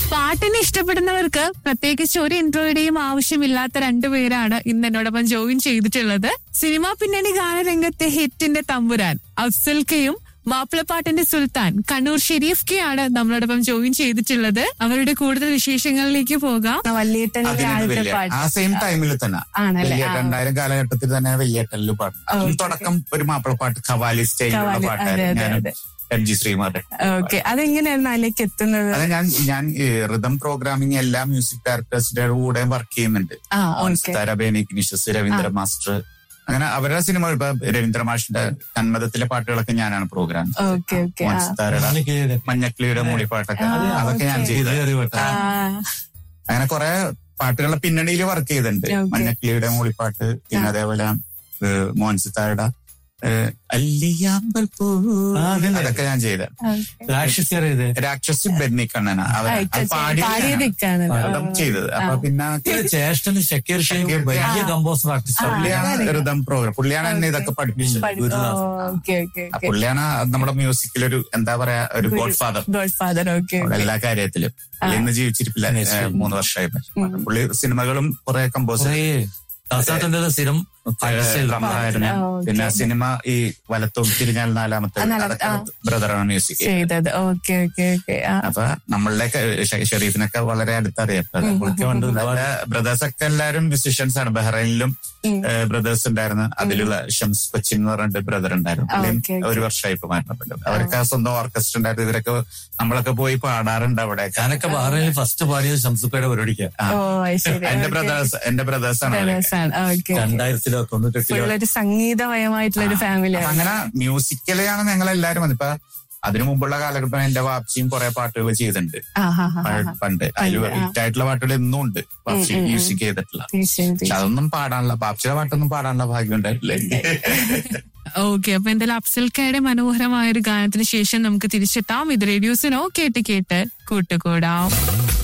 പാട്ടിനെ ഇഷ്ടപ്പെടുന്നവർക്ക് പ്രത്യേകിച്ച് ഒരു ഇൻട്രോയുടെയും ആവശ്യമില്ലാത്ത രണ്ടുപേരാണ് ഇന്ന് എന്നോടൊപ്പം ജോയിൻ ചെയ്തിട്ടുള്ളത് സിനിമാ പിന്നണി ഗാനരംഗത്തെ ഹിറ്റിന്റെ തമ്പുരാൻ അഫ്സൽക്കയും മാപ്പിളപ്പാട്ടിന്റെ സുൽത്താൻ കണ്ണൂർ ഷെരീഫ് കെ ആണ് നമ്മളോടൊപ്പം ജോയിൻ ചെയ്തിട്ടുള്ളത് അവരുടെ കൂടുതൽ വിശേഷങ്ങളിലേക്ക് പോകാം വല്യേട്ടന്റെ അതിനാണ് ആദ്യത്തെ വലിയ പാട്ട് ആ സെയിം ടൈമിൽ തന്നെ ആണല്ലേ? വലിയ ആ. രണ്ടായിരം കാലഘട്ടത്തിൽ തന്നെ വലിയേട്ടനിൽ പാട്ട് അതും തുടക്കം ഒരു മാപ്പിളപ്പാട്ട് ഖവാലി സ്റ്റൈലിലുള്ള ഖവാലി, അതെ, പാട്ടായിരുന്നു അതെ, ഞാനും അതെ. എം ജി ശ്രീമാരുടെ ഓക്കെ അതെങ്ങനെയായിരുന്നു അതിലേക്ക് എത്തുന്നത് അത് ഞാൻ ഞാൻ റിതം പ്രോഗ്രാമിംഗ് എല്ലാ മ്യൂസിക് ഡയറക്ടേഴ്സിന്റെ കൂടെ വർക്ക് ചെയ്യുന്നുണ്ട് ആ okay Tara Beni Ignatius Raveendra master അങ്ങനെ അവരുടെ സിനിമ ഇപ്പൊ രവീന്ദ്ര മാഷിന്റെ കന്മതത്തിലെ പാട്ടുകളൊക്കെ ഞാനാണ് പ്രോഗ്രാം ഓക്കെ ഓക്കെ ആ മോൻസിത്താരയുടെ മഞ്ഞക്കിളിയുടെ മൂളിപ്പാട്ടൊക്കെ അതൊക്കെ ഞാൻ ചെയ്തത് ആ, അങ്ങനെ കുറെ പാട്ടുകളുടെ പിന്നണിയിൽ വർക്ക് ചെയ്തിട്ടുണ്ട് Okay. മഞ്ഞക്കിളിയുടെ മൂളിപ്പാട്ട് പിന്നെ അതേപോലെ ഏഹ്, മോൻസിത്താരുടെ ഏഹ്, അല്ലിയാമ്പൽ പൂ ആ, അതന്നെ. അതൊക്കെ ഞാൻ ചെയ്ത okay. രാക്ഷസിയർ ഇത് രാക്ഷസി ബെന്നി കണ്ണന ആ, അവർ ഇക്ക പാടി പാടിയതൊക്കെയാണല്ലോ. റിതം ചെയ്തത് അപ്പൊ പിന്നെ ചേഷ്ടന് ഷക്കീർ ഷെയ്ഖ് വലിയ കമ്പോസർ ആർട്ടിസ്റ്റ് പുള്ളിയാണ് റിതം പ്രോഗ്രാം പുള്ളിയാണ് എന്നെ ഇതൊക്കെ പഠിപ്പിച്ചത് പഠി- ഗുരുദാസ്. ഓ, ഓക്കെ ഓക്കെ ആ ഓക്കെ പുള്ളിയാണ് നമ്മുടെ മ്യൂസിക്കിലൊരു എന്താ പറയാ ഒരു god father god father okay എല്ലാ കാര്യത്തിലും പുള്ളി ഇന്ന് ജീവിച്ചിരിപ്പില്ല ഏഹ്, മൂന്ന് വർഷമായി പുള്ളി സിനിമകളും കുറെ കമ്പോസർ കുറേ ദാസാത്തന്റെ സ്ഥിരം റംസായിരുന്നു ആ, ഓക്കേ. പിന്നെ സിനിമ ഈ വലത്തും തിരിഞ്ഞാൽ നാലാമത്തെ നാലാമത്തെ, ആ. ബ്രദറാണ് മ്യൂസിക് ചെയ്തത് ഓക്കെ ഓക്കെ ഓക്കെ ആ അപ്പൊ നമ്മളുടെയൊക്കെ ഷ- ഷെരീഫിനൊക്കെ വളരെ അടുത്തറിയാം ബ്രദേഴ്സ് ഒക്കെ എല്ലാവരും മ്യൂസിഷ്യൻസ് ആണ് ബഹ്റൈനിലും ബ്രദേഴ്സ് ഉണ്ടായിരുന്നു അതിലുള്ള ഷംസ് കൊച്ചിൻ എന്ന് പറഞ്ഞിട്ട് ബ്രദർ ഉണ്ടായിരുന്നു പുള്ളിയും ഓക്കേ, ഓക്കേ. ഒരു വർഷമായി ഇപ്പൊ മരണപ്പെട്ടു അവരൊക്കെ സ്വന്തം ഓർക്കസ്ട്ര ഉണ്ടായിരുന്നു ഇവരൊക്കെ നമ്മളൊക്കെ പോയി പാടാറുണ്ട് അവിടെ ഞാനൊക്കെ bahrain ഫസ്റ്റ് പാടിയത് ഷംസുപ്പയുടെ പരിപാടിക്കാണ് ഓ അത് ശരി എന്റെ ബ്രദേഴ്സ് എന്റെ ബ്രദേഴ്സ് ആണ് അവരൊക്കെ. ആണ് ഓക്കെ രണ്ടായിരത്തിലോ തൊണ്ണൂറ്റെട്ടിലോ ഫുൾ ഒരു സംഗീതമയമായിട്ടുള്ള ഒരു അപ്പൊ ഫാമിലിയാണ് അങ്ങനെ മ്യൂസിക്കലെയാണ് ഞങ്ങൾ എല്ലാവരും വന്നത് ഇപ്പൊ അതിനു മുമ്പുള്ള കാലഘട്ടം എന്റെ വാപ്ചിയും കുറെ പാട്ടുകൾ ചെയ്തിട്ടുണ്ട് ആ ഹാ ഹാ പഴ- പണ്ട് അതിൽ ഹിറ്റായിട്ടുള്ള പാട്ടുകൾ എന്നും ഉണ്ട് വാപ്ചി മ്യൂസിക് ചെയ്തിട്ടുള്ള തീർച്ചയായും പക്ഷെ അതൊന്നും പാടാനുള്ള പാപ്ചിയുടെ പാട്ടൊന്നും പാടാനുള്ള ഭാഗ്യം ഉണ്ടായിട്ടില്ലേ ഓക്കെ അപ്പൊ എന്തായാലും അഫ്സൽക്കയുടെ മനോഹരമായ ഒരു ഗാനത്തിന് ശേഷം നമുക്ക് തിരിച്ചെത്താം ഇത് റേഡിയോസിനോ കേട്ട് കേട്ട് കൂട്ടുകൂടാം